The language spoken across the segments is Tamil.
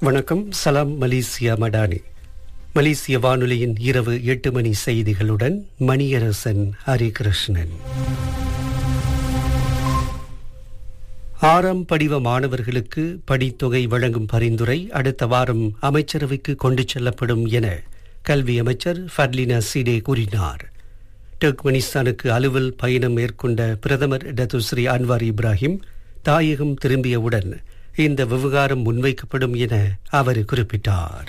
வணக்கம் சலாம் மலேசியா மடானி மலேசிய வானொலியின் இரவு எட்டு மணி செய்திகளுடன் மணியரசன் ஹரிகிருஷ்ணன் ஆறாம் படிவ மாணவர்களுக்கு படித்தொகை வழங்கும் பரிந்துரை அடுத்த வாரம் அமைச்சரவைக்கு கொண்டு செல்லப்படும் என கல்வி அமைச்சர் ஃபர்லினா சிடே கூறினார் டர்க்மெனிஸ்தானுக்கு அலுவல் பயணம் மேற்கொண்ட பிரதமர் டத்துஸ்ரீ அன்வார் இப்ராஹிம் தாயகம் திரும்பியவுடன் இந்த விவகாரம் முன்வைக்கப்படும் என அவர் குறிப்பிட்டார்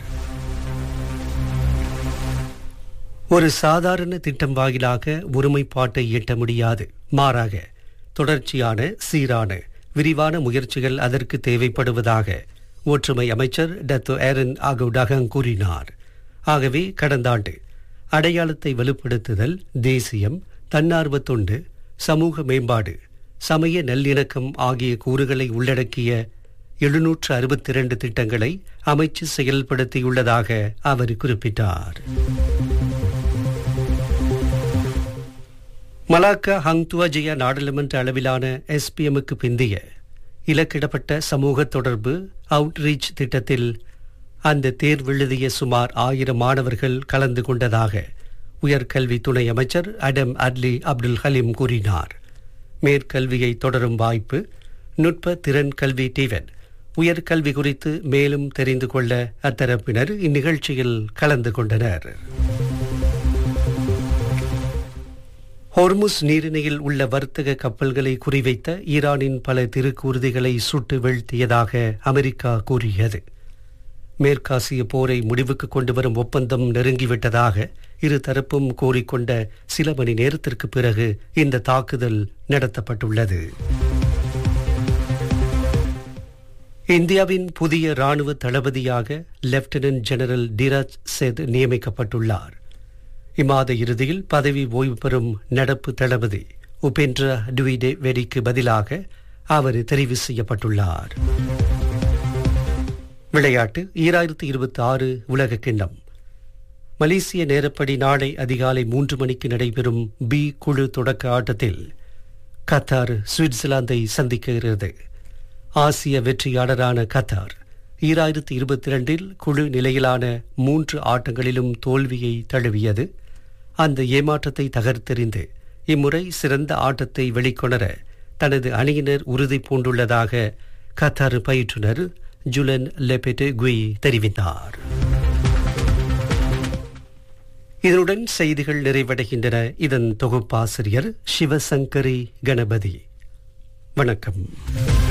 ஒரு சாதாரண திட்டம் வாயிலாக ஒருமைப்பாட்டை எட்ட முடியாது மாறாக தொடர்ச்சியான சீரான விரிவான முயற்சிகள் அதற்கு தேவைப்படுவதாக ஒற்றுமை அமைச்சர் டத்து ஏரன் ஆகவுடகங் கூறினார் ஆகவே கடந்த ஆண்டு அடையாளத்தை வலுப்படுத்துதல் தேசியம் தன்னார்வ தொண்டு சமூக மேம்பாடு சமய நல்லிணக்கம் ஆகிய கூறுகளை உள்ளடக்கிய எழுநூற்று அறுபத்தி இரண்டு திட்டங்களை அமைச்சு செயல்படுத்தியுள்ளதாக அவர் குறிப்பிட்டார் மலாக்கா ஹங்துவஜயா நாடாளுமன்ற அளவிலான எஸ்பிஎம்முக்கு பிந்திய இலக்கிடப்பட்ட சமூக தொடர்பு அவுட்ரீச் திட்டத்தில் அந்த தேர்வெழுதிய சுமார் ஆயிரம் மாணவர்கள் கலந்து கொண்டதாக உயர்கல்வி துணை அமைச்சர் அடம் அட்லி அப்துல் ஹலீம் கூறினார் மேற்கல்வியை தொடரும் வாய்ப்பு நுட்ப திறன் கல்வி டிவன் உயர்கல்வி குறித்து மேலும் தெரிந்து கொள்ள அத்தரப்பினர் இந்நிகழ்ச்சியில் கலந்து கொண்டனர் ஹொர்முஸ் நீரிணையில் உள்ள வர்த்தக கப்பல்களை குறிவைத்த ஈரானின் பல திருக்கூறுதிகளை சுட்டு வீழ்த்தியதாக அமெரிக்கா கூறியது மேற்காசிய போரை முடிவுக்கு கொண்டு வரும் ஒப்பந்தம் நெருங்கிவிட்டதாக இரு தரப்பும் கோரிக்கொண்ட சில மணி நேரத்திற்கு பிறகு இந்த தாக்குதல் நடத்தப்பட்டுள்ளது இந்தியாவின் புதிய ராணுவ தளபதியாக லெப்டினன்ட் ஜெனரல் டிராஜ் சேத் நியமிக்கப்பட்டுள்ளார் இம்மாத இறுதியில் பதவி ஓய்வு பெறும் நடப்பு தளபதி உபேந்திர டுவிடே வெடிக்கு பதிலாக அவர் தெரிவு செய்யப்பட்டுள்ளார் விளையாட்டு ஈராயிரத்தி இருபத்தி ஆறு உலக கிண்ணம் மலேசிய நேரப்படி நாளை அதிகாலை மூன்று மணிக்கு நடைபெறும் பி குழு தொடக்க ஆட்டத்தில் கத்தார் சுவிட்சர்லாந்தை சந்திக்கிறது ஆசிய வெற்றியாளரான கத்தார் ஈராயிரத்தி இருபத்தி இரண்டில் குழு நிலையிலான மூன்று ஆட்டங்களிலும் தோல்வியை தழுவியது அந்த ஏமாற்றத்தை தகர்த்தெறிந்து இம்முறை சிறந்த ஆட்டத்தை வெளிக்கொணர தனது அணியினர் உறுதி பூண்டுள்ளதாக கத்தார் பயிற்றுனர் ஜுலன் லெபெட்டு குய் தெரிவித்தார் இதனுடன் செய்திகள் நிறைவடைகின்றன இதன் தொகுப்பாசிரியர் சிவசங்கரி கணபதி வணக்கம்